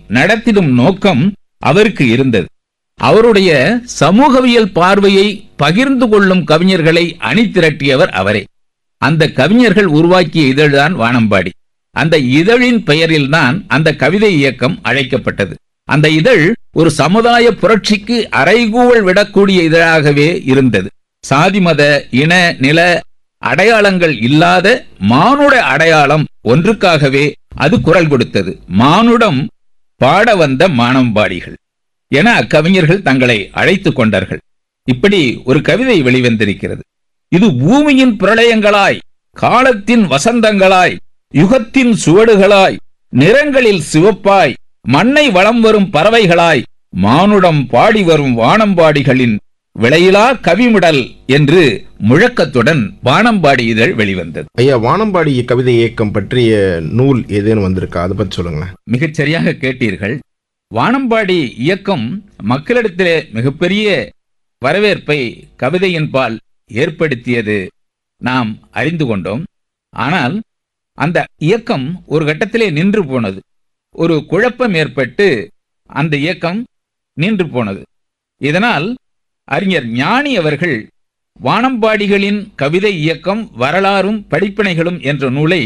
நடத்திடும் நோக்கம் அவருக்கு இருந்தது அவருடைய சமூகவியல் பார்வையை பகிர்ந்து கொள்ளும் கவிஞர்களை அணிதிரட்டியவர் அவரே அந்த கவிஞர்கள் உருவாக்கிய இதழ்தான் வானம்பாடி அந்த இதழின் பெயரில்தான் அந்த கவிதை இயக்கம் அழைக்கப்பட்டது அந்த இதழ் ஒரு சமுதாய புரட்சிக்கு அறைகூவல் விடக்கூடிய இதழாகவே இருந்தது சாதி மத இன நில அடையாளங்கள் இல்லாத மானுட அடையாளம் ஒன்றுக்காகவே அது குரல் கொடுத்தது மானுடம் பாட வந்த மானம்பாடிகள் என அக்கவிஞர்கள் தங்களை அழைத்துக் கொண்டார்கள் இப்படி ஒரு கவிதை வெளிவந்திருக்கிறது இது பூமியின் பிரளயங்களாய் காலத்தின் வசந்தங்களாய் யுகத்தின் சுவடுகளாய் நிறங்களில் சிவப்பாய் மண்ணை வளம் வரும் பறவைகளாய் மானுடம் பாடி வரும் வானம்பாடிகளின் விளையிலா கவிமிடல் என்று முழக்கத்துடன் வானம்பாடி இதழ் வெளிவந்தது ஐயா வானம்பாடி கவிதை இயக்கம் பற்றிய நூல் ஏதேனும் வந்திருக்கா அதை பற்றி சொல்லுங்களேன் மிகச் சரியாக கேட்டீர்கள் வானம்பாடி இயக்கம் மக்களிடத்திலே மிகப்பெரிய வரவேற்பை கவிதையின்பால் ஏற்படுத்தியது நாம் அறிந்து கொண்டோம் ஆனால் அந்த இயக்கம் ஒரு கட்டத்திலே நின்று போனது ஒரு குழப்பம் ஏற்பட்டு அந்த இயக்கம் நின்று போனது இதனால் அறிஞர் ஞானி அவர்கள் வானம்பாடிகளின் கவிதை இயக்கம் வரலாறும் படிப்பினைகளும் என்ற நூலை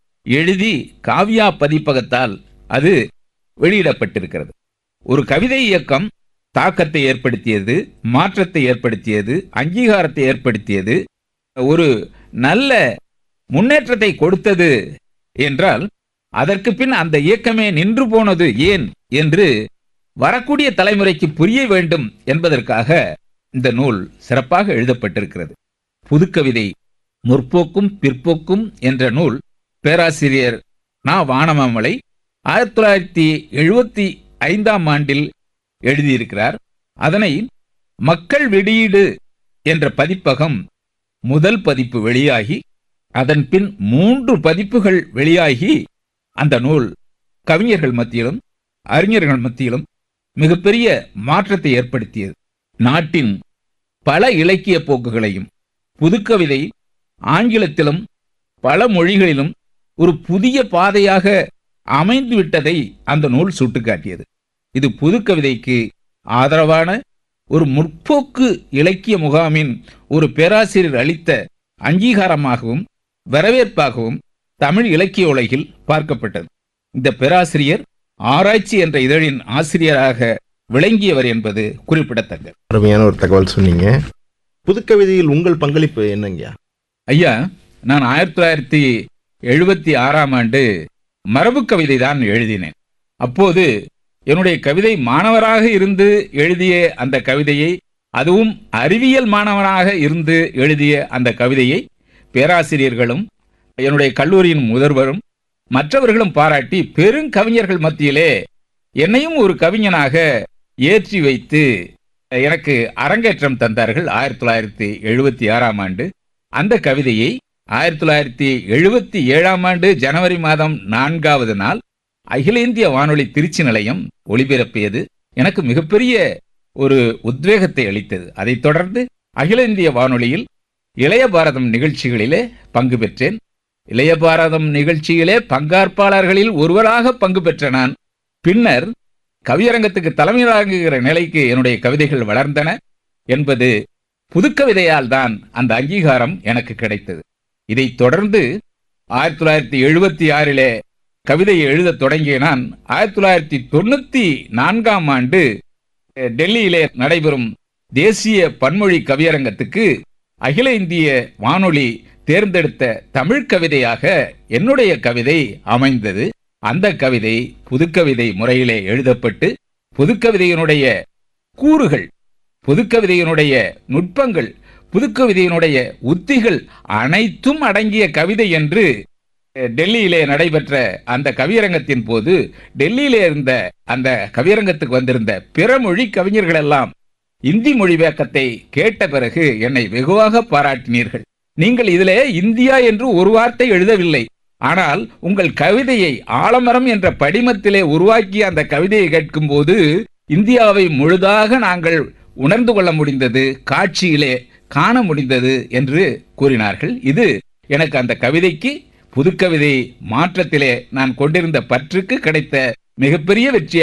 எழுதி காவியா பதிப்பகத்தால் அது வெளியிடப்பட்டிருக்கிறது ஒரு கவிதை இயக்கம் தாக்கத்தை ஏற்படுத்தியது மாற்றத்தை ஏற்படுத்தியது அங்கீகாரத்தை ஏற்படுத்தியது ஒரு நல்ல முன்னேற்றத்தை கொடுத்தது என்றால் அதற்கு பின் அந்த இயக்கமே நின்று போனது ஏன் என்று வரக்கூடிய தலைமுறைக்கு புரிய வேண்டும் என்பதற்காக இந்த நூல் சிறப்பாக எழுதப்பட்டிருக்கிறது புதுக்கவிதை முற்போக்கும் பிற்போக்கும் என்ற நூல் பேராசிரியர் நா வானமாமலை ஆயிரத்தி தொள்ளாயிரத்தி எழுபத்தி ஐந்தாம் ஆண்டில் எழுதியிருக்கிறார் அதனை மக்கள் வெளியீடு என்ற பதிப்பகம் முதல் பதிப்பு வெளியாகி அதன் பின் மூன்று பதிப்புகள் வெளியாகி அந்த நூல் கவிஞர்கள் மத்தியிலும் அறிஞர்கள் மத்தியிலும் மிகப்பெரிய மாற்றத்தை ஏற்படுத்தியது நாட்டின் பல இலக்கிய போக்குகளையும் புதுக்கவிதை ஆங்கிலத்திலும் பல மொழிகளிலும் ஒரு புதிய பாதையாக அமைந்து விட்டதை அந்த நூல் சுட்டிக்காட்டியது இது புதுக்கவிதைக்கு ஆதரவான ஒரு முற்போக்கு இலக்கிய முகாமின் ஒரு பேராசிரியர் அளித்த அங்கீகாரமாகவும் வரவேற்பாகவும் தமிழ் இலக்கிய உலகில் பார்க்கப்பட்டது இந்த பேராசிரியர் ஆராய்ச்சி என்ற இதழின் ஆசிரியராக விளங்கியவர் என்பது குறிப்பிடத்தக்கது அருமையான ஒரு தகவல் சொன்னீங்க புதுக்கவிதையில் உங்கள் பங்களிப்பு என்னங்கய்யா ஐயா நான் ஆயிரத்தி தொள்ளாயிரத்தி எழுபத்தி ஆறாம் ஆண்டு மரபு கவிதை தான் எழுதினேன் அப்போது என்னுடைய கவிதை மாணவராக இருந்து எழுதிய அந்த கவிதையை அதுவும் அறிவியல் மாணவனாக இருந்து எழுதிய அந்த கவிதையை பேராசிரியர்களும் என்னுடைய கல்லூரியின் முதல்வரும் மற்றவர்களும் பாராட்டி பெருங்கவிஞர்கள் மத்தியிலே என்னையும் ஒரு கவிஞனாக ஏற்றி வைத்து எனக்கு அரங்கேற்றம் தந்தார்கள் ஆயிரத்தி தொள்ளாயிரத்தி எழுபத்தி ஆறாம் ஆண்டு அந்த கவிதையை ஆயிரத்தி தொள்ளாயிரத்தி எழுபத்தி ஏழாம் ஆண்டு ஜனவரி மாதம் நான்காவது நாள் அகில இந்திய வானொலி திருச்சி நிலையம் ஒளிபரப்பியது எனக்கு மிகப்பெரிய ஒரு உத்வேகத்தை அளித்தது அதைத் தொடர்ந்து அகில இந்திய வானொலியில் இளைய பாரதம் நிகழ்ச்சிகளிலே பங்கு பெற்றேன் இளைய பாரதம் நிகழ்ச்சியிலே பங்காற்பாளர்களில் ஒருவராக பங்கு பெற்ற நான் பின்னர் கவியரங்கத்துக்கு தலைமை தாங்குகிற நிலைக்கு என்னுடைய கவிதைகள் வளர்ந்தன என்பது புதுக்கவிதையால் தான் அந்த அங்கீகாரம் எனக்கு கிடைத்தது இதைத் தொடர்ந்து ஆயிரத்தி தொள்ளாயிரத்தி எழுபத்தி ஆறிலே கவிதையை எழுதத் தொடங்கிய நான் ஆயிரத்தி தொள்ளாயிரத்தி தொண்ணூத்தி நான்காம் ஆண்டு அஹ், டெல்லியிலே நடைபெறும் தேசிய பன்மொழி கவியரங்கத்துக்கு அகில இந்திய வானொலி தேர்ந்தெடுத்த தமிழ் கவிதையாக என்னுடைய கவிதை அமைந்தது அந்த கவிதை புதுக்கவிதை முறையிலே எழுதப்பட்டு புதுக்கவிதையினுடைய கூறுகள் புதுக்கவிதையினுடைய நுட்பங்கள் புதுக்கவிதையினுடைய உத்திகள் அனைத்தும் அடங்கிய கவிதை என்று அஹ், டெல்லியிலே நடைபெற்ற அந்த கவியரங்கத்தின் போது டெல்லியிலே இருந்த அந்த கவியரங்கத்துக்கு வந்திருந்த பிற மொழி கவிஞர்கள் எல்லாம் இந்தி மொழிபெயர்க்கத்தை கேட்ட பிறகு என்னை வெகுவாக பாராட்டினீர்கள் நீங்கள் இதிலே இந்தியா என்று ஒரு வார்த்தை எழுதவில்லை ஆனால் உங்கள் கவிதையை ஆலமரம் என்ற படிமத்திலே உருவாக்கிய அந்த கவிதையை கேட்கும்போது இந்தியாவை முழுதாக நாங்கள் உணர்ந்து கொள்ள முடிந்தது காட்சியிலே காண முடிந்தது என்று கூறினார்கள் இது எனக்கு அந்த கவிதைக்கு புதுக்கவிதை மாற்றத்திலே நான் கொண்டிருந்த பற்றுக்கு கிடைத்த மிகப்பெரிய வெற்றி